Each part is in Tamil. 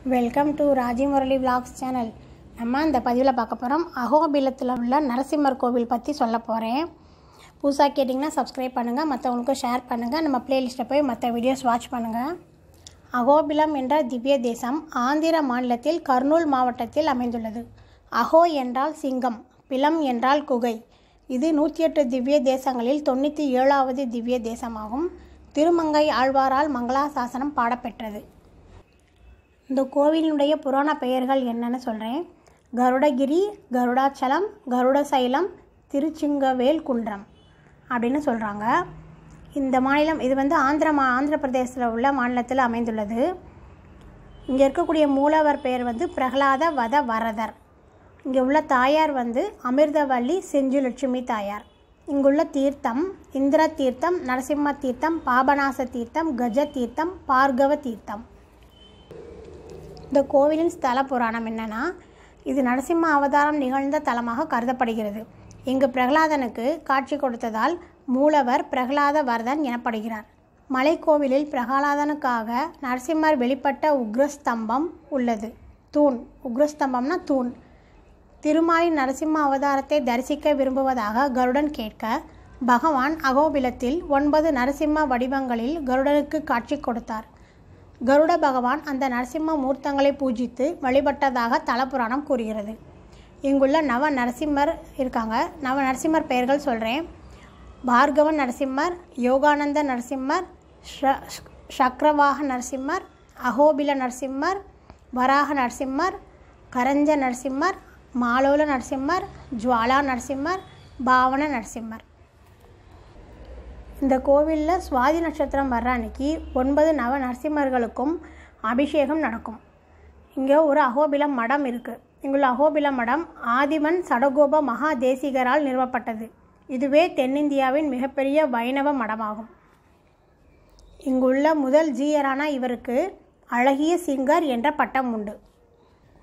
welcome to Raji Murali vlogs channel நம்ம இந்த பதிவில் பார்க்க போகிறோம் அகோபிலத்தில் உள்ள நரசிம்மர் கோவில் பற்றி சொல்ல போகிறேன் புதுசாக கேட்டிங்கன்னா சப்ஸ்கிரைப் பண்ணுங்கள் மற்றவங்களுக்கும் ஷேர் பண்ணுங்கள் நம்ம பிளேலிஸ்ட்டை போய் மற்ற வீடியோஸ் வாட்ச் பண்ணுங்கள் அகோபிலம் என்ற திவ்ய தேசம் ஆந்திர மாநிலத்தில் கர்னூல் மாவட்டத்தில் அமைந்துள்ளது அகோ என்றால் சிங்கம் பிலம் என்றால் குகை இது நூற்றி எட்டு திவ்ய தேசங்களில் தொண்ணூற்றி ஏழாவது திவ்ய தேசமாகும் திருமங்கை ஆழ்வாரால் மங்களாசாசனம் பாடப்பெற்றது இந்த கோவிலினுடைய புராண பெயர்கள் என்னன்னு சொல்கிறேன் கருடகிரி கருடாச்சலம் கருடசைலம் திருச்சிங்கவேல் குன்றம் அப்படின்னு சொல்கிறாங்க இந்த மாநிலம் இது வந்து ஆந்திர மா ஆந்திர பிரதேசத்தில் உள்ள மாநிலத்தில் அமைந்துள்ளது இங்கே இருக்கக்கூடிய மூலவர் பெயர் வந்து பிரகலாத வத வரதர் இங்கே உள்ள தாயார் வந்து அமிர்தவள்ளி செஞ்சுலட்சுமி தாயார் இங்குள்ள தீர்த்தம் இந்திர தீர்த்தம் நரசிம்ம தீர்த்தம் பாபநாச தீர்த்தம் கஜ தீர்த்தம் பார்கவ தீர்த்தம் இந்த கோவிலின் ஸ்தல புராணம் என்னன்னா இது நரசிம்ம அவதாரம் நிகழ்ந்த தலமாக கருதப்படுகிறது இங்கு பிரகலாதனுக்கு காட்சி கொடுத்ததால் மூலவர் பிரகலாத வரதன் எனப்படுகிறார் மலைக்கோவிலில் பிரகலாதனுக்காக நரசிம்மர் வெளிப்பட்ட உக்ரஸ்தம்பம் உள்ளது தூண் உக்ரஸ்தம்பம்னா தூண் திருமாலின் நரசிம்ம அவதாரத்தை தரிசிக்க விரும்புவதாக கருடன் கேட்க பகவான் அகோபிலத்தில் ஒன்பது நரசிம்ம வடிவங்களில் கருடனுக்கு காட்சி கொடுத்தார் கருட பகவான் அந்த நரசிம்ம மூர்த்தங்களை பூஜித்து வழிபட்டதாக தலபுராணம் கூறுகிறது இங்குள்ள நவ நரசிம்மர் இருக்காங்க நவ நரசிம்மர் பெயர்கள் சொல்கிறேன் பார்கவன் நரசிம்மர் யோகானந்த நரசிம்மர் சக்கரவாக நரசிம்மர் அகோபில நரசிம்மர் வராக நரசிம்மர் கரஞ்ச நரசிம்மர் மாலோல நரசிம்மர் ஜுவாலா நரசிம்மர் பாவன நரசிம்மர் இந்த கோவிலில் சுவாதி நட்சத்திரம் வர்ற அன்னைக்கு ஒன்பது நவ நரசிம்மர்களுக்கும் அபிஷேகம் நடக்கும் இங்கே ஒரு அகோபிலம் மடம் இருக்குது இங்குள்ள அகோபில மடம் ஆதிமன் சடகோப மகா தேசிகரால் நிறுவப்பட்டது இதுவே தென்னிந்தியாவின் மிகப்பெரிய வைணவ மடமாகும் இங்குள்ள முதல் ஜீயரான இவருக்கு அழகிய சிங்கர் என்ற பட்டம் உண்டு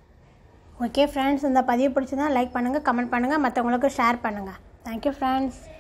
ஓகே ஃப்ரெண்ட்ஸ் இந்த பதிவு பிடிச்சிருந்தா லைக் பண்ணுங்கள் கமெண்ட் பண்ணுங்கள் மற்றவங்களுக்கு ஷேர் பண்ணுங்கள் தேங்க்யூ ஃப்ரெண்ட்ஸ்